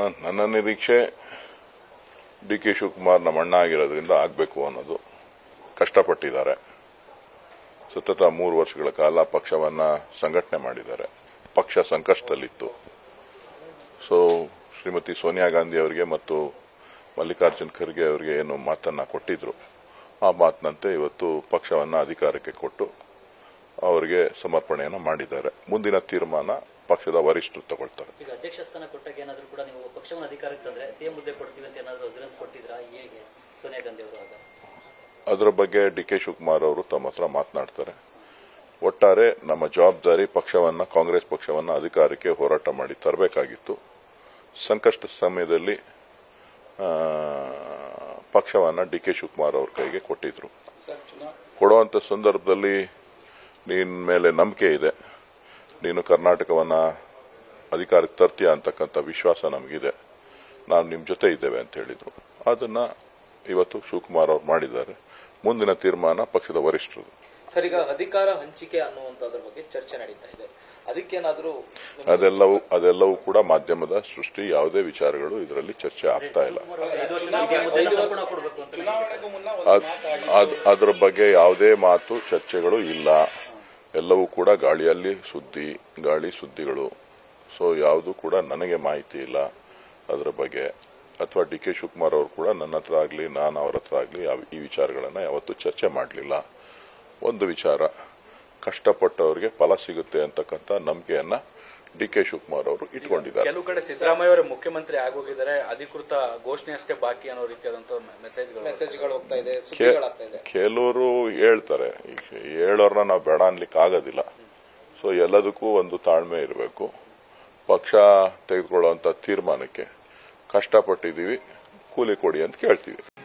ನನ್ನ ನಿರೀಕ್ಷೆ D K Shivakumar ನಮ್ಮ ಅಣ್ಣ ಆಗಿರೋದ್ರಿಂದ ಆಗಬೇಕು ಅನ್ನೋದು ಕಷ್ಟಪಟ್ಟಿದ್ದಾರೆ ಸತತ ಮೂರು ವರ್ಷಗಳ ಕಾಲ ಪಕ್ಷವನ್ನ ಸಂಘಟನೆ ಮಾಡಿದ್ದಾರೆ ಪಕ್ಷ ಸಂಕಷ್ಟದಲ್ಲಿತ್ತು ಸೊ ಶ್ರೀಮತಿ ಸೋನಿಯಾ ಗಾಂಧಿ ಅವರಿಗೆ ಮತ್ತು ಮಲ್ಲಿಕಾರ್ಜುನ್ ಖರ್ಗೆ ಅವರಿಗೆ ಏನು ಮಾತನ್ನ ಕೊಟ್ಟಿದ್ರು ಆ ಮಾತಿನಂತೆ ಇವತ್ತು ಪಕ್ಷವನ್ನ ಅಧಿಕಾರಕ್ಕೆ ಕೊಟ್ಟು ಅವರಿಗೆ ಸಮರ್ಪಣೆಯನ್ನು ಮಾಡಿದ್ದಾರೆ ಮುಂದಿನ ತೀರ್ಮಾನ ಪಕ್ಷದ ವರಿಷ್ಠರು ತಗೊಳ್ತಾರೆ ಈಗ ಅಧ್ಯಕ್ಷ ಸ್ಥಾನ ಕೊಟ್ಟಾಗ ಏನಾದರೂ ಕೂಡ ನೀವು ಪಕ್ಷವನ್ನು ಅಧಿಕಾರಕ್ಕೆ ತಂದ್ರೆ ಸಿಎಂ ಹುದ್ದೆ ಕೊಡ್ತೀವಿ ಅಂತ ಏನಾದರೂ ಅಸುರೆನ್ಸ್ ಕೊಟ್ಟಿದ್ರಾ ಹೇಗೆ ಸೋನಿಯಾ ಗಾಂಧಿ ಅವರು ಆಗ ಅದರ ಬಗ್ಗೆ ಡಿ ಕೆ ಶಿವಕುಮಾರ್ ಅವರು ತಮ್ಮ ಹತ್ರ ಮಾತನಾಡ್ತಾರೆ ಒಟ್ಟಾರೆ ನಮ್ಮ ಜವಾಬ್ದಾರಿ ಪಕ್ಷವನ್ನ ಕಾಂಗ್ರೆಸ್ ಪಕ್ಷವನ್ನ ಅಧಿಕಾರಕ್ಕೆ ಹೋರಾಟ ಮಾಡಿ ತರಬೇಕಾಗಿತ್ತು ಸಂಕಷ್ಟ ಸಮಯದಲ್ಲಿ ಆ, ಪಕ್ಷವನ್ನ ಡಿ ಕೆ ಶಿವಕುಮಾರ್ ಅವ್ರ ಕೈಗೆ ಕೊಟ್ಟಿದ್ರು ಕೊಡುವಂತ ಸಂದರ್ಭದಲ್ಲಿ ನಿನ್ ಮೇಲೆ ನಂಬಿಕೆ ಇದೆ ನೀನು ಕರ್ನಾಟಕವನ್ನ ಅಧಿಕಾರಕ್ಕೆ ತರ್ತೀಯ ಅಂತಕ್ಕಂಥ ವಿಶ್ವಾಸ ನಮಗಿದೆ ನಾವು ನಿಮ್ಮ ಜೊತೆ ಇದ್ದೇವೆ ಅಂತ ಹೇಳಿದ್ರು ಅದನ್ನ ಇವತ್ತು ಶಿವಕುಮಾರ್ ಅವರು ಮಾಡಿದ್ದಾರೆ ಮುಂದಿನ ತೀರ್ಮಾನ ಪಕ್ಷದ ವರಿಷ್ಠರು ಸರ್ ಈಗ ಅಧಿಕಾರ ಹಂಚಿಕೆ ಅನ್ನುವಂಥದ್ರ ಬಗ್ಗೆ ಚರ್ಚೆ ನಡೀತಾ ಇದೆ ಅದಕ್ಕೇನಾದ್ರೂ ಅದೆಲ್ಲವೂ ಅದೆಲ್ಲವೂ ಕೂಡ ಮಾಧ್ಯಮದ ಸೃಷ್ಟಿ ಯಾವುದೇ ವಿಚಾರಗಳು ಇದರಲ್ಲಿ ಚರ್ಚೆ ಆಗ್ತಾ ಇಲ್ಲ ಐದು ವರ್ಷದ ಸಿಎಂ ಹುದ್ದೆನ ಸಂಪೂರ್ಣ ಕೊಡಬೇಕು ಅಂತ ಚುನಾವಣೆಗೂ ಮುನ್ನ ಅದ್- ಅದ್- ಅದ್ರ ಬಗ್ಗೆ ಯಾವುದೇ ಮಾತು ಚರ್ಚೆಗಳು ಇಲ್ಲ ಎಲ್ಲವೂ ಕೂಡ ಗಾಳಿಯಲ್ಲಿ ಸುದ್ದಿ ಗಾಳಿ ಸುದ್ದಿಗಳು ಸೊ ಯಾವುದು ಕೂಡ ನನಗೆ ಮಾಹಿತಿ ಇಲ್ಲ ಅದರ ಬಗ್ಗೆ ಅಥವಾ ಡಿ ಕೆ ಶಿವಕುಮಾರ್ ಅವರು ಕೂಡ ನನ್ನ ಹತ್ರ ಆಗಲಿ ನಾನು ಅವ್ರ ಹತ್ರ ಆಗಲಿ ಈ ವಿಚಾರಗಳನ್ನ ಯಾವತ್ತೂ ಚರ್ಚೆ ಮಾಡಲಿಲ್ಲ ಒಂದು ವಿಚಾರ ಕಷ್ಟಪಟ್ಟವರಿಗೆ ಫಲ ಸಿಗುತ್ತೆ ಅಂತಕ್ಕಂಥ ನಂಬಿಕೆಯನ್ನ ಡಿ ಕೆ ಶಿವಕುಮಾರ್ ಅವರು ಇಟ್ಕೊಂಡಿದ್ದಾರೆ ಕೆಲವು ಕಡೆ ಸಿದ್ದರಾಮಯ್ಯ ಅವರೇ ಮುಖ್ಯಮಂತ್ರಿ ಆಗೋಗಿದ್ದಾರೆ ಅಧಿಕೃತ ಘೋಷಣೆ ಅಷ್ಟೇ ಬಾಕಿ ಅನ್ನೋ ರೀತಿಯಾದಂತ ಮೆಸೇಜ್ಗಳು ಮೆಸೇಜ್ಗಳು ಹೋಗ್ತಾ ಇದೆ ಸುದ್ದಿಗಳಾಗ್ತಾ ಇದೆ ಕೆಲವರು ಹೇಳ್ತಾರೆ ಈಗ ಹೇಳೋರ್ನ ನಾವು ಬೇಡ ಅನ್ಲಿಕ್ಕೆ ಆಗೋದಿಲ್ಲ ಸೊ ಎಲ್ಲದಕ್ಕೂ ಒಂದು ತಾಳ್ಮೆ ಇರಬೇಕು ಪಕ್ಷ ತೆಗೆದುಕೊಳ್ಳುವಂತ ತೀರ್ಮಾನಕ್ಕೆ ಕಷ್ಟಪಟ್ಟಿದ್ದೀವಿ ಕೂಲಿ ಕೊಡಿ ಅಂತ ಕೇಳ್ತೀವಿ